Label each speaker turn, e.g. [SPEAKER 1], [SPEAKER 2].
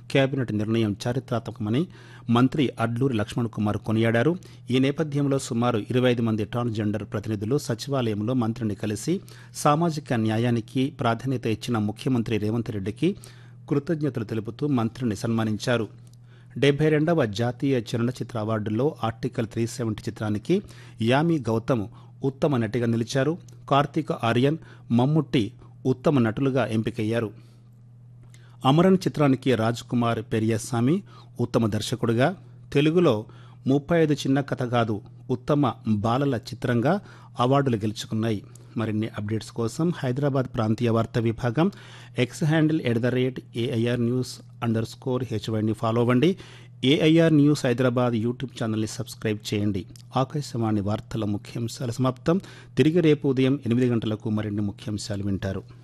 [SPEAKER 1] cabinet నిర్ణయం చారిత్రాత్మకమని మంత్రి అడ్లూరి లక్ష్మణ్ కుమార్ కొనియాడారు ఈ నేపథ్యంలో సుమారు ఇరవై ఐదు మంది ట్రాన్స్జెండర్ ప్రతినిధులు సచివాలయంలో మంత్రిని కలిసి సామాజిక న్యాయానికి ప్రాధాన్యత ఇచ్చిన ముఖ్యమంత్రి రేవంత్ రెడ్డికి కృతజ్ఞతలు తెలుపుతూ మంత్రిని సన్మానించారు డెబ్బై రెండవ జాతీయ చలనచిత్ర అవార్డుల్లో ఆర్టికల్ త్రీ సెవెంటీ చిత్రానికి యామి గౌతమ్ ఉత్తమ నటిగా నిలిచారు కార్తీక ఆర్యన్ మమ్ముట్టి ఉత్తమ నటులుగా ఎంపికయ్యారు అమరన్ చిత్రానికి రాజ్ కుమార్ పెరియస్వామి ఉత్తమ దర్శకుడిగా తెలుగులో ముప్పై ఐదు చిన్న కథ కాదు ఉత్తమ బాలల చిత్రంగా అవార్డులు గెలుచుకున్నాయి మరిన్ని అప్డేట్స్ కోసం హైదరాబాద్ ప్రాంతీయ వార్తా విభాగం X handle at the rate AIR news underscore హెచ్వైని ఫాలో అవ్వండి ఏఐఆర్ న్యూస్ హైదరాబాద్ యూట్యూబ్ ఛానల్ని సబ్స్క్రైబ్ చేయండి ఆకాశవాణి వార్తల ముఖ్యాంశాల సమాప్తం తిరిగి రేపు ఉదయం ఎనిమిది గంటలకు మరిన్ని ముఖ్యాంశాలు వింటారు